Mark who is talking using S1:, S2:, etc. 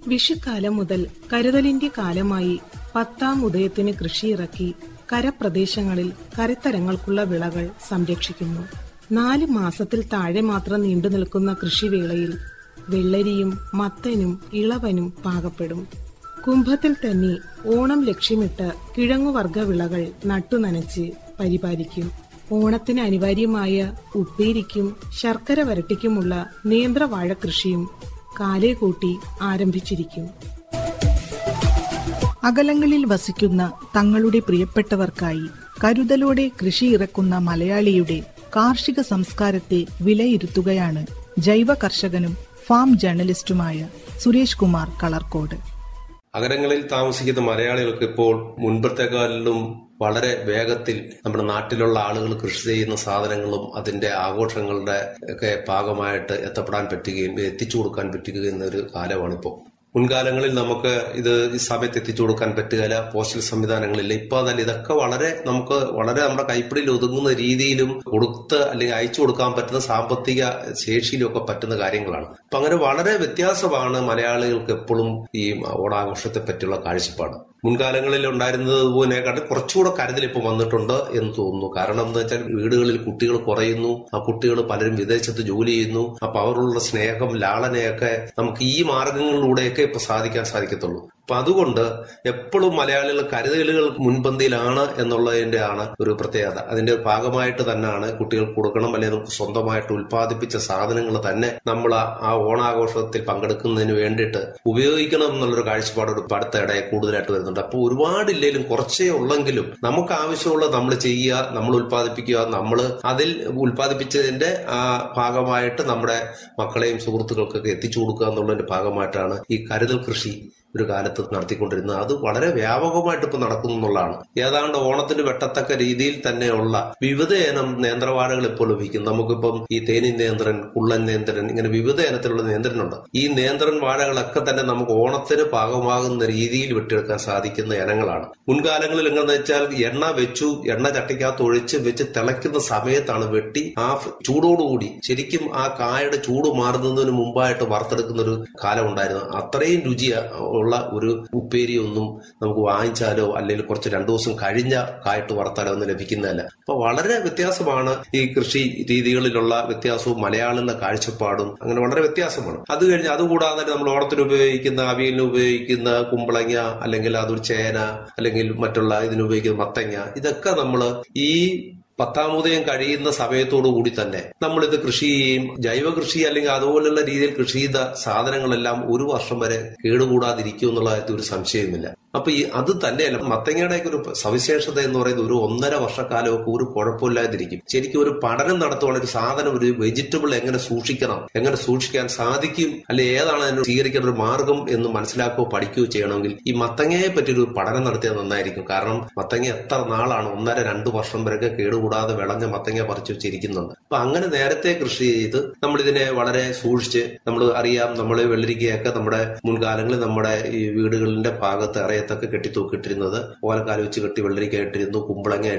S1: വിഷുക്കാലം മുതൽ കരുതലിന്റെ കാലമായി പത്താം ഉദയത്തിന് കൃഷിയിറക്കി കരപ്രദേശങ്ങളിൽ കരത്തരങ്ങൾക്കുള്ള വിളകൾ സംരക്ഷിക്കുന്നു നാല് മാസത്തിൽ താഴെ മാത്രം നീണ്ടു നിൽക്കുന്ന കൃഷിവേളയിൽ വെള്ളരിയും മത്തനും ഇളവനും പാകപ്പെടും കുംഭത്തിൽ തന്നെ ഓണം ലക്ഷ്യമിട്ട് കിഴങ്ങുവർഗ വിളകൾ നട്ടുനനച്ച് പരിപാലിക്കും ഓണത്തിന് അനിവാര്യമായ ഉപ്പേരിക്കും ശർക്കര വരട്ടിക്കുമുള്ള നേന്ത്രവാഴ കൃഷിയും കാലേ കൂട്ടി ആരംഭിച്ചിരിക്കും
S2: അകലങ്ങളിൽ വസിക്കുന്ന തങ്ങളുടെ പ്രിയപ്പെട്ടവർക്കായി കരുതലോടെ കൃഷി ഇറക്കുന്ന മലയാളിയുടെ കാർഷിക സംസ്കാരത്തെ വിലയിരുത്തുകയാണ് ജൈവ കർഷകനും ഫാം ജേർണലിസ്റ്റുമായ സുരേഷ് കുമാർ കളർക്കോട്
S3: അകലങ്ങളിൽ താമസിക്കുന്ന മലയാളികൾക്ക് ഇപ്പോൾ മുൻപത്തെക്കാളിലും വളരെ വേഗത്തിൽ നമ്മുടെ നാട്ടിലുള്ള ആളുകൾ കൃഷി ചെയ്യുന്ന സാധനങ്ങളും അതിന്റെ ആഘോഷങ്ങളുടെ ഒക്കെ ഭാഗമായിട്ട് എത്തപ്പെടാൻ പറ്റുകയും എത്തിച്ചു കൊടുക്കാൻ പറ്റുകയും എന്നൊരു കാലമാണിപ്പോൾ മുൻകാലങ്ങളിൽ നമുക്ക് ഇത് ഈ സമയത്ത് എത്തിച്ചു കൊടുക്കാൻ പറ്റുകയില്ല പോസ്റ്റൽ സംവിധാനങ്ങളില്ല ഇപ്പൊ അതല്ല ഇതൊക്കെ വളരെ നമുക്ക് വളരെ നമ്മുടെ കൈപ്പിടിയിൽ ഒതുങ്ങുന്ന രീതിയിലും കൊടുത്ത് അല്ലെങ്കിൽ അയച്ചു കൊടുക്കാൻ പറ്റുന്ന സാമ്പത്തിക ശേഷിയിലും ഒക്കെ പറ്റുന്ന കാര്യങ്ങളാണ് അപ്പൊ അങ്ങനെ വളരെ വ്യത്യാസമാണ് മലയാളികൾക്ക് എപ്പോഴും ഈ ഓണാഘോഷത്തെ പറ്റിയുള്ള കാഴ്ചപ്പാട് മുൻകാലങ്ങളിൽ ഉണ്ടായിരുന്നതുപോലെക്കാട്ട് കുറച്ചുകൂടെ കരുതൽ ഇപ്പൊ വന്നിട്ടുണ്ട് എന്ന് തോന്നുന്നു കാരണം എന്താ വെച്ചാൽ വീടുകളിൽ കുട്ടികൾ കുറയുന്നു ആ കുട്ടികൾ പലരും വിദേശത്ത് ജോലി ചെയ്യുന്നു അപ്പൊ അവരുള്ള സ്നേഹം ലാളനയൊക്കെ നമുക്ക് ഈ മാർഗങ്ങളിലൂടെയൊക്കെ ഇപ്പൊ സാധിക്കാൻ സാധിക്കത്തുള്ളൂ അപ്പൊ അതുകൊണ്ട് എപ്പോഴും മലയാളികൾ കരുതലുകൾ മുൻപന്തിയിലാണ് എന്നുള്ളതിന്റെ ആണ് ഒരു പ്രത്യേകത അതിന്റെ ഭാഗമായിട്ട് തന്നെയാണ് കുട്ടികൾക്ക് കൊടുക്കണം അല്ലെങ്കിൽ നമുക്ക് സ്വന്തമായിട്ട് ഉൽപ്പാദിപ്പിച്ച സാധനങ്ങൾ തന്നെ നമ്മൾ ആ ഓണാഘോഷത്തിൽ പങ്കെടുക്കുന്നതിന് വേണ്ടിയിട്ട് ഉപയോഗിക്കണം എന്നുള്ളൊരു കാഴ്ചപ്പാട് ഒരു അടുത്ത ഇടയെ കൂടുതലായിട്ട് വരുന്നുണ്ട് അപ്പോൾ ഒരുപാടില്ലെങ്കിലും കുറച്ചേ ഉള്ളെങ്കിലും നമുക്ക് ആവശ്യമുള്ളത് നമ്മൾ ചെയ്യുക നമ്മൾ ഉൽപ്പാദിപ്പിക്കുക നമ്മൾ അതിൽ ഉൽപ്പാദിപ്പിച്ചതിന്റെ ആ ഭാഗമായിട്ട് നമ്മുടെ മക്കളെയും സുഹൃത്തുക്കൾക്കൊക്കെ എത്തിച്ചു കൊടുക്കുക എന്നുള്ളതിന്റെ ഭാഗമായിട്ടാണ് ഈ കരുതൽ കൃഷി ഒരു കാലത്ത് നടത്തിക്കൊണ്ടിരുന്നത് അത് വളരെ വ്യാപകമായിട്ട് ഇപ്പൊ നടക്കുന്നു എന്നുള്ളതാണ് ഏതാണ്ട് ഓണത്തിന് വെട്ടത്തക്ക രീതിയിൽ തന്നെയുള്ള വിവിധ ഇനം നേന്ത്രവാഴകൾ ഇപ്പോൾ ലഭിക്കും നമുക്കിപ്പം ഈ തേനി നേന്ത്രൻ കുള്ളൻ നേന്ത്രൻ ഇങ്ങനെ വിവിധ ഇനത്തിലുള്ള നേന്ത്രനുണ്ട് ഈ നേന്ത്രൻ വാഴകളൊക്കെ തന്നെ നമുക്ക് ഓണത്തിന് പാകമാകുന്ന രീതിയിൽ വെട്ടിയെടുക്കാൻ സാധിക്കുന്ന ഇനങ്ങളാണ് മുൻകാലങ്ങളിൽ എങ്ങനെന്ന് വെച്ചാൽ എണ്ണ വെച്ചു എണ്ണ ചട്ടിക്കകത്ത് ഒഴിച്ച് വെച്ച് തിളയ്ക്കുന്ന സമയത്താണ് വെട്ടി ആ ചൂടോടുകൂടി ശരിക്കും ആ കായയുടെ ചൂട് മാറുന്നതിന് മുമ്പായിട്ട് വറുത്തെടുക്കുന്ന ഒരു കാലം ഉണ്ടായിരുന്നു അത്രയും രുചി ഉള്ള ഒരു ഉപ്പേരിയൊന്നും നമുക്ക് വാങ്ങിച്ചാലോ അല്ലെങ്കിൽ കുറച്ച് രണ്ടു ദിവസം കഴിഞ്ഞ കായിട്ട് വറുത്താലോ ഒന്നും ലഭിക്കുന്നതല്ല അപ്പൊ വളരെ വ്യത്യാസമാണ് ഈ കൃഷി രീതികളിലുള്ള വ്യത്യാസവും മലയാളികളുടെ കാഴ്ചപ്പാടും അങ്ങനെ വളരെ വ്യത്യാസമാണ് അത് കഴിഞ്ഞ് അതുകൂടാതെ നമ്മൾ ഓണത്തിന് ഉപയോഗിക്കുന്ന അവിയലിന് ഉപയോഗിക്കുന്ന കുമ്പളങ്ങ അല്ലെങ്കിൽ അതൊരു ചേന അല്ലെങ്കിൽ മറ്റുള്ള ഇതിന് ഉപയോഗിക്കുന്ന മത്തങ്ങ ഇതൊക്കെ നമ്മൾ ഈ പത്താമുദയം കഴിയുന്ന സമയത്തോടു കൂടി തന്നെ നമ്മളിത് കൃഷി ചെയ്യും ജൈവ കൃഷി അല്ലെങ്കിൽ അതുപോലുള്ള രീതിയിൽ കൃഷി ചെയ്ത സാധനങ്ങളെല്ലാം ഒരു വർഷം വരെ കേടുകൂടാതിരിക്കും എന്നുള്ള കാര്യത്തിൽ ഒരു സംശയമില്ല അപ്പൊ ഈ അത് തന്നെയല്ല മത്തങ്ങയുടെയൊക്കെ ഒരു സവിശേഷത എന്ന് പറയുന്നത് ഒരു ഒന്നര വർഷക്കാലമൊക്കെ ഒരു കുഴപ്പമില്ലാതിരിക്കും ശരിക്കും ഒരു പഠനം നടത്തുവാണെങ്കിൽ ഒരു സാധനം ഒരു വെജിറ്റബിൾ എങ്ങനെ സൂക്ഷിക്കണം എങ്ങനെ സൂക്ഷിക്കാൻ സാധിക്കും അല്ലെ ഏതാണ് അതിന് സ്വീകരിക്കേണ്ട ഒരു മാർഗം എന്ന് മനസ്സിലാക്കുകയോ പഠിക്കുകയോ ചെയ്യണമെങ്കിൽ ഈ മത്തങ്ങയെ പറ്റി ഒരു പഠനം നടത്തിയാൽ നന്നായിരിക്കും കാരണം മത്തങ്ങ എത്ര നാളാണ് ഒന്നര രണ്ട് വർഷം വരെയൊക്കെ കേടുകൂടാതെ വിളഞ്ഞ മത്തങ്ങ പറിച്ചു വെച്ചിരിക്കുന്നുണ്ട് അപ്പൊ അങ്ങനെ നേരത്തെ കൃഷി ചെയ്ത് നമ്മൾ ഇതിനെ വളരെ സൂക്ഷിച്ച് നമ്മൾ അറിയാം നമ്മൾ വെള്ളരിക്കയൊക്കെ നമ്മുടെ മുൻകാലങ്ങളിൽ നമ്മുടെ ഈ വീടുകളിന്റെ ഭാഗത്ത് ഇറയത്തൊക്കെ കെട്ടി തൂക്കിയിട്ടിരുന്നത് ഓലക്കാല വെച്ച് കെട്ടി വെള്ളരിക്ക ഇട്ടിരുന്നു കുമ്പളങ്ങ